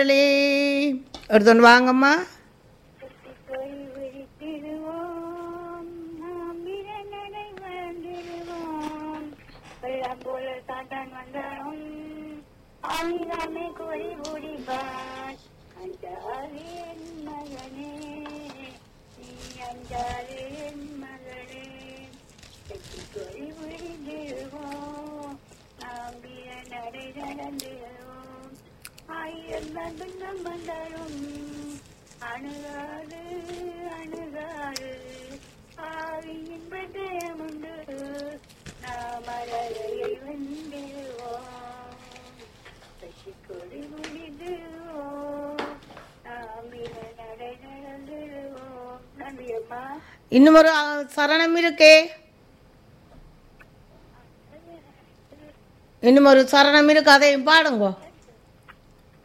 ஒருத்தன் வாங்கம்மா போய் விழித்திடுவோம் நாம் இரண்டரை வாழ்ந்திடுவோம் வெள்ளம் போல சாத்தான் வந்தாலும் ஆவிதாமே கோரி ஓடிப்பார் அஞ்சாதே என் மகனே நீ அஞ்சாதே என் மகனே வெற்றி கோரி விழித்திடுவோம் நாம் இரண்டரை நடந்திடுவோம் ஆயிரம் தான் துன்பம் வந்தாலும் அணுகாது அணுகாது ஆவியின் பட்டயம் உண்டு நாம் அழகையை வென்றிடுவோம் பசிக்கொடி முடிந்துவோம் நாம் இன நடை நடந்துடுவோம் நன்றி அம்மா இன்னும் ஒரு அ, சரணம் இருக்கே இன்னும் ஒரு சரணம் இருக்கு அதையும் பாடுங்கோ